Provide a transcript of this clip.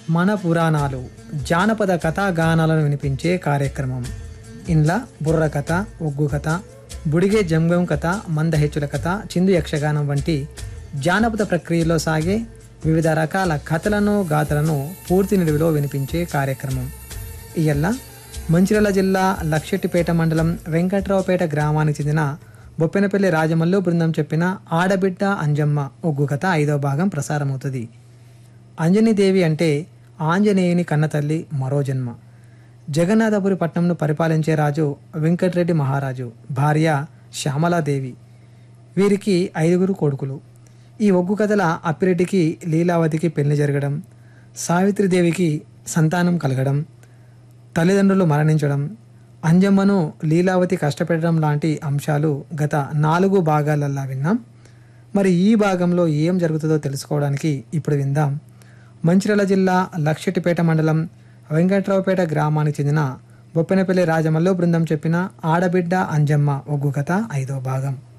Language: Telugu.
మన పురాణాలు జానపద కథా గానాలను వినిపించే కార్యక్రమం ఇండ్ల బుర్ర కథ ఒగ్గు కథ బుడిగే జంగం కథ మందహెచ్చుల కథ చిందు యక్షగానం వంటి జానపద ప్రక్రియలో సాగే వివిధ రకాల కథలను గాథలను పూర్తి నిడివిలో వినిపించే కార్యక్రమం ఇయల్ల మంచిర్యాల జిల్లా లక్షెట్టిపేట మండలం వెంకట్రావుపేట గ్రామానికి చెందిన బొప్పెనపల్లి రాజమల్లు బృందం చెప్పిన ఆడబిడ్డ అంజమ్మ ఒగ్గు కథ ఐదో భాగం ప్రసారమవుతుంది అంజనీదేవి అంటే ఆంజనేయుని కన్నతల్లి మరో జన్మ జగన్నాథపురి పట్నంను పరిపాలించే రాజు వెంకటరెడ్డి మహారాజు భార్య శ్యామలాదేవి వీరికి ఐదుగురు కొడుకులు ఈ ఒగ్గు కథల అప్పిరెడ్డికి లీలావతికి పెళ్లి జరగడం సావిత్రిదేవికి సంతానం కలగడం తల్లిదండ్రులు మరణించడం అంజమ్మను లీలావతి కష్టపెట్టడం లాంటి అంశాలు గత నాలుగు భాగాలల్లా విన్నాం మరి ఈ భాగంలో ఏం జరుగుతుందో తెలుసుకోవడానికి ఇప్పుడు విందాం మంచిర్యాల జిల్లా లక్షటిపేట మండలం వెంకట్రావుపేట గ్రామానికి చెందిన బొప్పెనపల్లి రాజమల్లో బృందం చెప్పిన ఆడబిడ్డ అంజమ్మ ఒగ్గు కథ ఐదో భాగం